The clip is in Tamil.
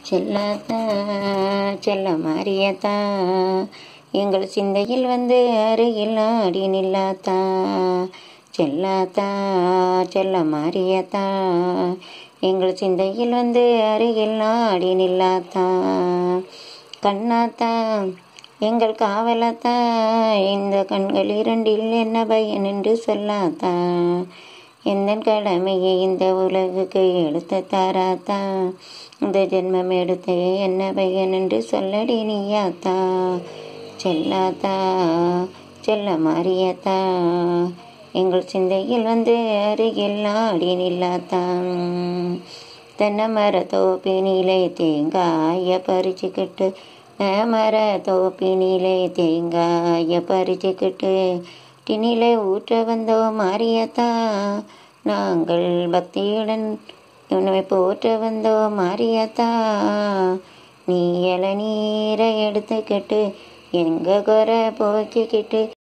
செல்லாத்தா செல்ல மாறியத்தா எங்கள் சிந்தையில் வந்து அருகில் ஆடி நில்லாத்தா செல்லாத்தா செல்ல மாறியத்தா எங்கள் சிந்தையில் வந்து அருகில் ஆடி நில்லாத்தா கண்ணாத்தா எங்கள் காவலத்தா இந்த கண்கள் இரண்டில் என்ன பயன் என்று சொல்லாத்தா எந்த கடமையை இந்த உலகுக்கு எடுத்து தாராத்தா இந்த ஜென்மம் எடுத்து என்ன பயன் என்று சொல்லடி நீயாத்தா செல்லாத்தா செல்ல மாறியத்தா எங்கள் சிந்தையில் வந்து அருகில் ஆடி நில்லாத்தா தென்னை மர தோப்பினிலே தேங்காய பறிச்சுக்கிட்டு மர தோப்பினிலே தேங்காய பறிச்சுக்கிட்டு டினிலே ஊற்ற வந்தோம் மாரியத்தா நாங்கள் பக்தியுடன் உன்னை போற்ற வந்தோம் மாரியத்தா நீ இளநீரை எடுத்துக்கிட்டு எங்க குறை போக்கிக்கிட்டு